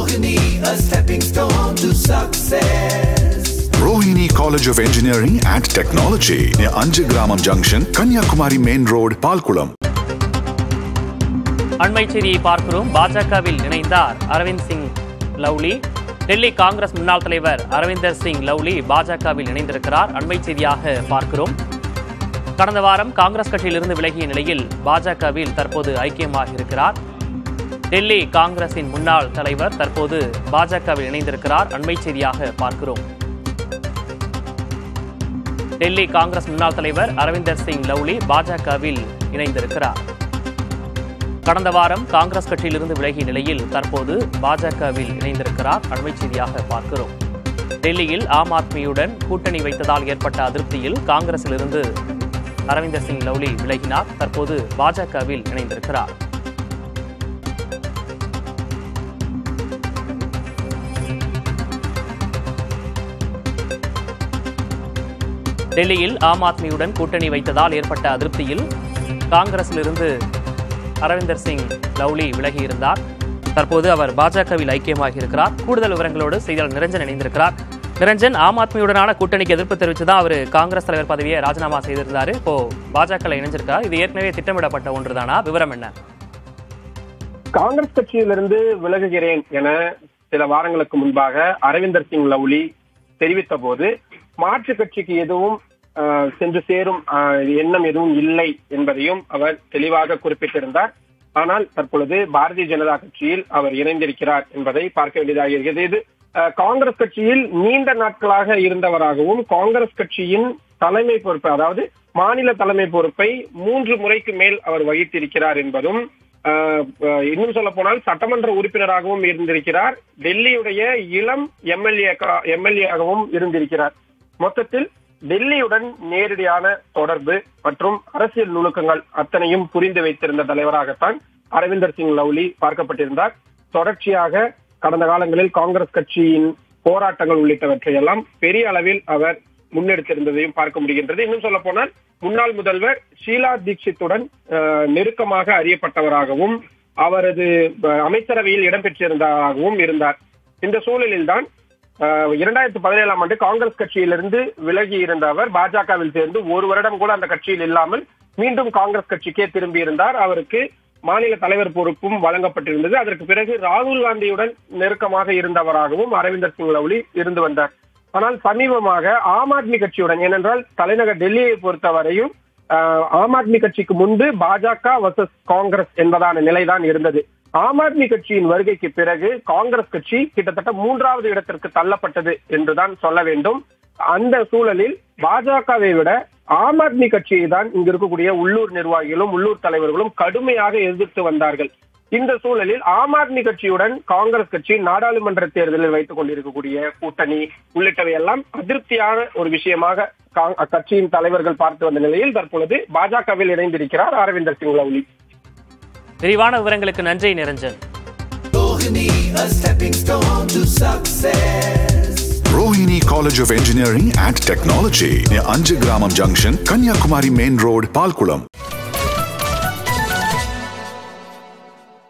Rohini, a stepping stone to success. Rohini College of Engineering and Technology near Anjagramam Junction, Kanyakumari Main Road, Palkulam. அண்மை செய்தியை பார்க்கிறோம் பாஜகவில் இணைந்தார் அரவிந்த் சிங் லவ்லி டெல்லி காங்கிரஸ் முன்னாள் தலைவர் அரவிந்தர் சிங் லவ்லி பாஜகவில் இணைந்திருக்கிறார் அண்மை செய்தியாக பார்க்கிறோம் கடந்த வாரம் காங்கிரஸ் கட்சியிலிருந்து விலகிய நிலையில் பாஜகவில் தற்போது ஐக்கியமாக இருக்கிறார் டெல்லி காங்கிரசின் முன்னாள் தலைவர் தற்போது பாஜகவில் இணைந்திருக்கிறார் அண்மை செய்தியாக பார்க்கிறோம் டெல்லி காங்கிரஸ் முன்னாள் தலைவர் அரவிந்தர் சிங் லவ்லி பாஜகவில் இணைந்திருக்கிறார் கடந்த வாரம் காங்கிரஸ் கட்சியிலிருந்து விலகிய நிலையில் தற்போது பாஜகவில் இணைந்திருக்கிறார் அண்மை செய்தியாக பார்க்கிறோம் டெல்லியில் ஆம் ஆத்மியுடன் கூட்டணி வைத்ததால் ஏற்பட்ட அதிருப்தியில் காங்கிரசிலிருந்து அரவிந்தர் சிங் லவ்லி விலகினார் தற்போது பாஜகவில் இணைந்திருக்கிறார் டெல்லியில் ஆம் ஆத்மியுடன் கூட்டணி வைத்ததால் ஏற்பட்ட அதிருப்தியில் காங்கிரசிலிருந்து அரவிந்தர் சிங் லவ்லி விலகியிருந்தார் தற்போது அவர் பாஜகவில் ஐக்கியமாகி இருக்கிறார் கூடுதல் விவரங்களோடு செய்தியாளர் நிரஞ்சன் இணைந்திருக்கிறார் நிரஞ்சன் ஆம் ஆத்மியுடனான கூட்டணிக்கு எதிர்ப்பு தெரிவித்து தான் அவர் காங்கிரஸ் தலைவர் பதவியை ராஜினாமா செய்திருந்தாரு இப்போ பாஜக இணைஞ்சிருக்கார் இது ஏற்கனவே திட்டமிடப்பட்ட ஒன்றுதானா விவரம் என்ன காங்கிரஸ் கட்சியிலிருந்து விலகுகிறேன் என சில வாரங்களுக்கு முன்பாக அரவிந்தர் சிங் லவ்லி தெரிவித்த போது மாற்று கட்சிக்கு எதுவும் ஆஹ், சென்று சேரும் ஆஹ், எண்ணம் எதுவும் இல்லை என்பதையும் அவர் தெளிவாக குறிப்பிட்டிருந்தார் ஆனால் தற்பொழுது பாரதிய ஜனதா கட்சியில் அவர் இணைந்திருக்கிறார் என்பதை பார்க்க வேண்டியதாக இருக்கிறது இது ஆஹ், காங்கிரஸ் கட்சியில் நீண்ட நாட்களாக இருந்தவராகவும் காங்கிரஸ் கட்சியின் தலைமை பொறுப்பு அதாவது மாநில தலைமை பொறுப்பை மூன்று முறைக்கு மேல் அவர் வகித்திருக்கிறார் என்பதும் ஆஹ், ஆஹ், இன்னும் சொல்ல போனால் சட்டமன்ற உறுப்பினராகவும் இருந்திருக்கிறார் டெல்லியுடைய இளம் எம்எல்ஏ எம்எல்ஏவாகவும் இருந்திருக்கிறார் மொத்தத்தில் டெல்லியுடன் நேரடியான தொடர்பு மற்றும் அரசியல் நுணுக்கங்கள் அத்தனையும் புரிந்து வைத்திருந்த தலைவராகத்தான் அரவிந்தர் சிங் லவ்லி பார்க்கப்பட்டிருந்தார் தொடர்ச்சியாக கடந்த காலங்களில் காங்கிரஸ் கட்சியின் போராட்டங்கள் உள்ளிட்டவற்றை எல்லாம் பெரிய அளவில் அவர் முன்னெடுத்திருந்ததையும் பார்க்க முடிகின்றது இன்னும் சொல்ல போனால் முன்னாள் முதல்வர் ஷீலா தீட்சித்துடன் அஹ், நெருக்கமாக அறியப்பட்டவராகவும் அவரது அஹ், அமைச்சரவையில் இடம்பெற்றிருந்தவராகவும் இருந்தார் இந்த சூழலில்தான் அஹ், இரண்டாயிரத்தி பதினேழாம் ஆண்டு காங்கிரஸ் கட்சியிலிருந்து விலகி இருந்த அவர் பாஜகவில் சேர்ந்து ஒரு வருடம் கூட அந்த கட்சியில் இல்லாமல் மீண்டும் காங்கிரஸ் கட்சிக்கே திரும்பி இருந்தார் அவருக்கு மாநில தலைவர் பொறுப்பும் வழங்கப்பட்டிருந்தது அதற்கு பிறகு ராகுல் காந்தியுடன் நெருக்கமாக இருந்தவராகவும் அரவிந்தர் சிங் லவ்லி இருந்து வந்தார் ஆனால் சமீபமாக ஆம் ஆத்மி கட்சியுடன் ஏனென்றால் தலைநகர் டெல்லியை பொறுத்தவரையும் ஆஹ், ஆம் ஆத்மி கட்சிக்கு முன்பு பாஜக வர்சஸ் காங்கிரஸ் என்பதான நிலைதான் இருந்தது ஆம் ஆத்மி கட்சியின் வருகைக்கு பிறகு காங்கிரஸ் கட்சி கிட்டத்தட்ட மூன்றாவது இடத்திற்கு தள்ளப்பட்டது என்றுதான் சொல்ல வேண்டும் அந்த சூழலில் பாஜகவை விட ஆம் ஆத்மி கட்சியை தான் இங்க இருக்கக்கூடிய உள்ளூர் நிர்வாகிகளும் உள்ளூர் தலைவர்களும் கடுமையாக எதிர்த்து வந்தார்கள் இந்த சூழலில் ஆம் ஆத்மி கட்சியுடன் காங்கிரஸ் கட்சி நாடாளுமன்ற தேர்தலில் வைத்துக் கொண்டிருக்கக்கூடிய கூட்டணி உள்ளிட்டவை எல்லாம் அதிருப்தியான ஒரு விஷயமாக கா- அக்கட்சியின் தலைவர்கள் பார்த்து வந்த நிலையில் தற்பொழுது பாஜகவில் இணைந்திருக்கிறார் அரவிந்தர் சிங் லவ்லி விரிவான விவரங்களுக்கு நன்றி Niranjan Rohini, a stepping stone to success. Rohini College of Engineering and Technology near Anjagramam Junction, Kanyakumari Main Road, Palkulam.